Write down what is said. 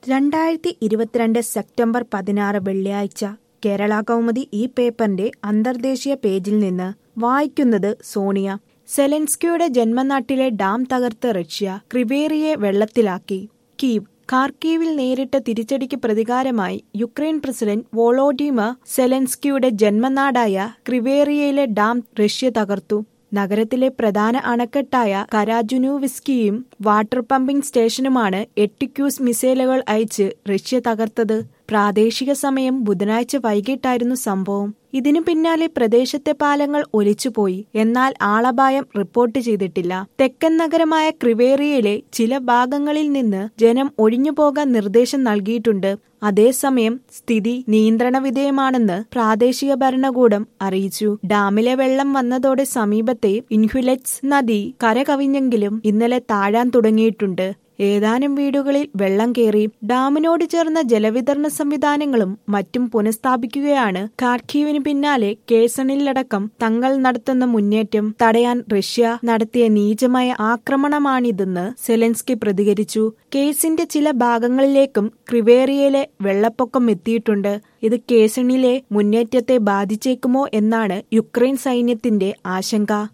രണ്ടായിരത്തി ഇരുപത്തിരണ്ട് സെപ്റ്റംബർ പതിനാറ് വെള്ളിയാഴ്ച കേരള കൗമുദി ഈ പേപ്പറിന്റെ അന്തർദേശീയ പേജിൽ നിന്ന് വായിക്കുന്നത് സോണിയ സെലൻസ്കിയുടെ ജന്മനാട്ടിലെ ഡാം തകർത്ത് റഷ്യ ക്രിവേറിയെ വെള്ളത്തിലാക്കി കീവ് ഖാർക്കീവിൽ നേരിട്ട തിരിച്ചടിക്ക് പ്രതികാരമായി യുക്രൈൻ പ്രസിഡന്റ് വോളോഡിമർ സെലൻസ്കിയുടെ ജന്മനാടായ ക്രിവേറിയയിലെ ഡാം റഷ്യ തകർത്തു നഗരത്തിലെ പ്രധാന അണക്കെട്ടായ കരാജുനുവിസ്കിയും വാട്ടർ പമ്പിംഗ് സ്റ്റേഷനുമാണ് എട്ട് ക്യൂസ് മിസൈലുകൾ അയച്ച് റഷ്യ തകർത്തത് പ്രാദേശിക സമയം ബുധനാഴ്ച വൈകിട്ടായിരുന്നു സംഭവം ഇതിനു പിന്നാലെ പ്രദേശത്തെ പാലങ്ങൾ ഒലിച്ചുപോയി എന്നാൽ ആളപായം റിപ്പോർട്ട് ചെയ്തിട്ടില്ല തെക്കൻ നഗരമായ ക്രിവേറിയയിലെ ചില ഭാഗങ്ങളിൽ നിന്ന് ജനം ഒഴിഞ്ഞുപോകാൻ നിർദ്ദേശം നൽകിയിട്ടുണ്ട് അതേസമയം സ്ഥിതി നിയന്ത്രണ വിധേയമാണെന്ന് പ്രാദേശിക ഭരണകൂടം അറിയിച്ചു ഡാമിലെ വെള്ളം വന്നതോടെ സമീപത്തെ ഇൻഹുലെറ്റ്സ് നദി കരകവിഞ്ഞെങ്കിലും ഇന്നലെ താഴാൻ തുടങ്ങിയിട്ടുണ്ട് ഏതാനും വീടുകളിൽ വെള്ളം കയറി ഡാമിനോട് ചേർന്ന ജലവിതരണ സംവിധാനങ്ങളും മറ്റും പുനഃസ്ഥാപിക്കുകയാണ് ഖാർക്കീവിന് പിന്നാലെ കേസണിലടക്കം തങ്ങൾ നടത്തുന്ന മുന്നേറ്റം തടയാൻ റഷ്യ നടത്തിയ നീചമായ ആക്രമണമാണിതെന്ന് സെലൻസ്കി പ്രതികരിച്ചു കേസിന്റെ ചില ഭാഗങ്ങളിലേക്കും ക്രിവേറിയയിലെ വെള്ളപ്പൊക്കം എത്തിയിട്ടുണ്ട് ഇത് കേസണിലെ മുന്നേറ്റത്തെ ബാധിച്ചേക്കുമോ എന്നാണ് യുക്രൈൻ സൈന്യത്തിന്റെ ആശങ്ക